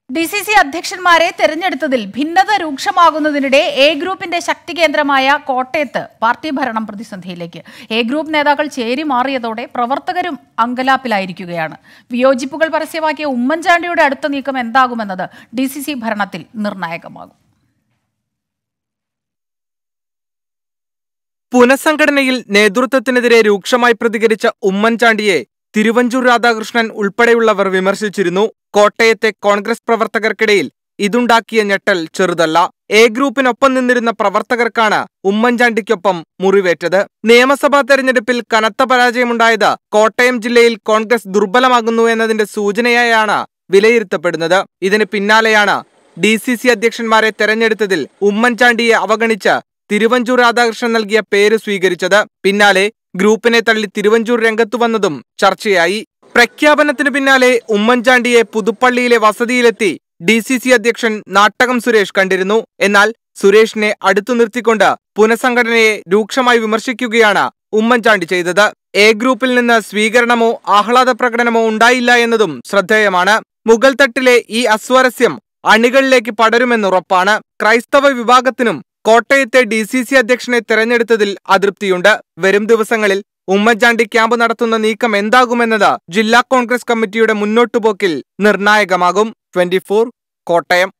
D C C അധ്യക്ഷന്മാരെ തെരഞ്ഞെടുത്തതിൽ ഭിന്നത രൂക്ഷമാകുന്നതിനിടെ എ ഗ്രൂപ്പിന്റെ ശക്തി കേന്ദ്രമായ കോട്ടയത്ത് പാർട്ടി ഭരണം പ്രതിസന്ധിയിലേക്ക് എ ഗ്രൂപ്പ് നേതാക്കൾ ചേരി മാറിയതോടെ പ്രവർത്തകരും അങ്കലാപ്പിലായിരിക്കുകയാണ് വിയോജിപ്പുകൾ പരസ്യമാക്കിയ ഉമ്മൻചാണ്ടിയുടെ അടുത്ത നീക്കം എന്താകുമെന്നത് ഡി സി സി ഭരണത്തിൽ നിർണായകമാകും പുനഃസംഘടനയിൽ നേതൃത്വത്തിനെതിരെ രൂക്ഷമായി പ്രതികരിച്ച ഉമ്മൻചാണ്ടിയെ തിരുവഞ്ചൂർ രാധാകൃഷ്ണൻ ഉൾപ്പെടെയുള്ളവർ വിമർശിച്ചിരുന്നു കോട്ടയത്തെ കോൺഗ്രസ് പ്രവർത്തകർക്കിടയിൽ ഇതുണ്ടാക്കിയ ഞെട്ടൽ ചെറുതല്ല എ ഗ്രൂപ്പിനൊപ്പം നിന്നിരുന്ന പ്രവർത്തകർക്കാണ് ഉമ്മൻചാണ്ടിക്കൊപ്പം മുറിവേറ്റത് നിയമസഭാ തെരഞ്ഞെടുപ്പിൽ കനത്ത പരാജയമുണ്ടായത് കോട്ടയം ജില്ലയിൽ കോൺഗ്രസ് ദുർബലമാകുന്നു എന്നതിന്റെ സൂചനയായാണ് വിലയിരുത്തപ്പെടുന്നത് ഇതിന് പിന്നാലെയാണ് ഡി സി സി അധ്യക്ഷന്മാരെ തെരഞ്ഞെടുത്തതിൽ ഉമ്മൻചാണ്ടിയെ അവഗണിച്ച് തിരുവഞ്ചൂർ രാധാകൃഷ്ണൻ നൽകിയ പേര് സ്വീകരിച്ചത് പിന്നാലെ ഗ്രൂപ്പിനെ തള്ളി തിരുവഞ്ചൂർ രംഗത്തു വന്നതും ചർച്ചയായി പ്രഖ്യാപനത്തിന് പിന്നാലെ ഉമ്മൻചാണ്ടിയെ പുതുപ്പള്ളിയിലെ വസതിയിലെത്തി ഡി സി സി അധ്യക്ഷൻ നാട്ടകം സുരേഷ് കണ്ടിരുന്നു എന്നാൽ സുരേഷിനെ അടുത്തു നിർത്തിക്കൊണ്ട് പുനഃസംഘടനയെ രൂക്ഷമായി വിമർശിക്കുകയാണ് ഉമ്മൻചാണ്ടി ചെയ്തത് എ ഗ്രൂപ്പിൽ നിന്ന് സ്വീകരണമോ ആഹ്ലാദ പ്രകടനമോ ഉണ്ടായില്ല എന്നതും ശ്രദ്ധേയമാണ് മുഗൾ തട്ടിലെ ഈ അസ്വാരസ്യം അണികളിലേക്ക് പടരുമെന്നുറപ്പാണ് ക്രൈസ്തവ വിഭാഗത്തിനും കോട്ടയത്തെ ഡി സി സി അധ്യക്ഷനെ തെരഞ്ഞെടുത്തതിൽ അതൃപ്തിയുണ്ട് വരും ദിവസങ്ങളിൽ ഉമ്മൻചാണ്ടി ക്യാമ്പ് നടത്തുന്ന നീക്കം എന്താകുമെന്നത് ജില്ലാ കോൺഗ്രസ് കമ്മിറ്റിയുടെ മുന്നോട്ടുപോക്കിൽ നിർണായകമാകും ട്വന്റി കോട്ടയം